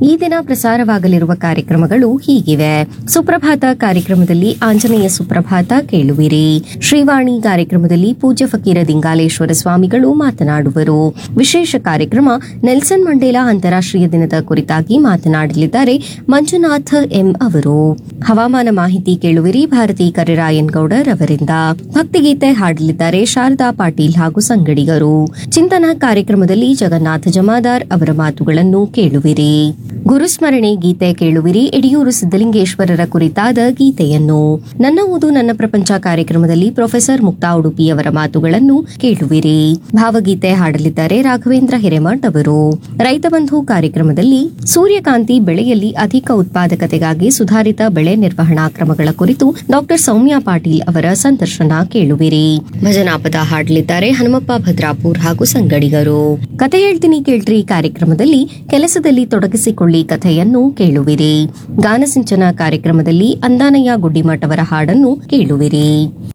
ಈ ದಿನ ಪ್ರಸಾರವಾಗಲಿರುವ ಕಾರ್ಯಕ್ರಮಗಳು ಹೀಗಿವೆ ಸುಪ್ರಭಾತ ಕಾರ್ಯಕ್ರಮದಲ್ಲಿ ಆಂಜನೇಯ ಸುಪ್ರಭಾತ ಕೇಳುವಿರಿ ಶ್ರೀವಾಣಿ ಕಾರ್ಯಕ್ರಮದಲ್ಲಿ ಪೂಜ್ಯ ಫಕೀರ ದಿಂಗಾಲೇಶ್ವರ ಸ್ವಾಮಿಗಳು ಮಾತನಾಡುವರು ವಿಶೇಷ ಕಾರ್ಯಕ್ರಮ ನೆಲ್ಸನ್ ಮಂಡೇಲಾ ಅಂತಾರಾಷ್ಟ್ರೀಯ ದಿನದ ಕುರಿತಾಗಿ ಮಾತನಾಡಲಿದ್ದಾರೆ ಮಂಜುನಾಥ್ ಎಂ ಅವರು ಹವಾಮಾನ ಮಾಹಿತಿ ಕೇಳುವಿರಿ ಭಾರತಿ ಕರಿರಾಯನ್ ಗೌಡರ್ ಅವರಿಂದ ಭಕ್ತಿಗೀತೆ ಹಾಡಲಿದ್ದಾರೆ ಶಾರದಾ ಪಾಟೀಲ್ ಹಾಗೂ ಸಂಗಡಿಗರು ಚಿಂತನ ಕಾರ್ಯಕ್ರಮದಲ್ಲಿ ಜಗನ್ನಾಥ ಜಮಾದಾರ್ ಅವರ ಮಾತುಗಳನ್ನು ಕೇಳುವಿರಿ ಗುರುಸ್ಮರಣೆ ಗೀತೆ ಕೇಳುವಿರಿ ಯಡಿಯೂರು ಸಿದ್ದಲಿಂಗೇಶ್ವರರ ಕುರಿತಾದ ಗೀತೆಯನ್ನು ನನ್ನ ಓದು ನನ್ನ ಪ್ರಪಂಚ ಕಾರ್ಯಕ್ರಮದಲ್ಲಿ ಪ್ರೊಫೆಸರ್ ಮುಕ್ತಾ ಉಡುಪಿಯವರ ಮಾತುಗಳನ್ನು ಕೇಳುವಿರಿ ಭಾವಗೀತೆ ಹಾಡಲಿದ್ದಾರೆ ರಾಘವೇಂದ್ರ ಹಿರೇಮಠ್ ಅವರು ರೈತ ಬಂಧು ಕಾರ್ಯಕ್ರಮದಲ್ಲಿ ಸೂರ್ಯಕಾಂತಿ ಬೆಳೆಯಲ್ಲಿ ಅಧಿಕ ಉತ್ಪಾದಕತೆಗಾಗಿ ಸುಧಾರಿತ ಬೆಳೆ ನಿರ್ವಹಣಾ ಕ್ರಮಗಳ ಕುರಿತು ಡಾಕ್ಟರ್ ಸೌಮ್ಯ ಪಾಟೀಲ್ ಅವರ ಸಂದರ್ಶನ ಕೇಳುವಿರಿ ಭಜನಾ ಪದ ಹಾಡಲಿದ್ದಾರೆ ಹನುಮಪ್ಪ ಭದ್ರಾಪುರ್ ಹಾಗೂ ಸಂಗಡಿಗರು ಕತೆ ಹೇಳ್ತೀನಿ ಕೇಳ್ರಿ ಕಾರ್ಯಕ್ರಮದಲ್ಲಿ ಕೆಲಸದಲ್ಲಿ ತೊಡಗಿಸಿಕೊಳ್ಳಿ ಕಥೆಯನ್ನು ಕೇಳುವಿರಿ ಗಾನಸಿಂಚನ ಕಾರ್ಯಕ್ರಮದಲ್ಲಿ ಅಂದಾನಯ್ಯ ಗುಡ್ಡಿಮಠ್ ಅವರ ಹಾಡನ್ನು ಕೇಳುವಿರಿ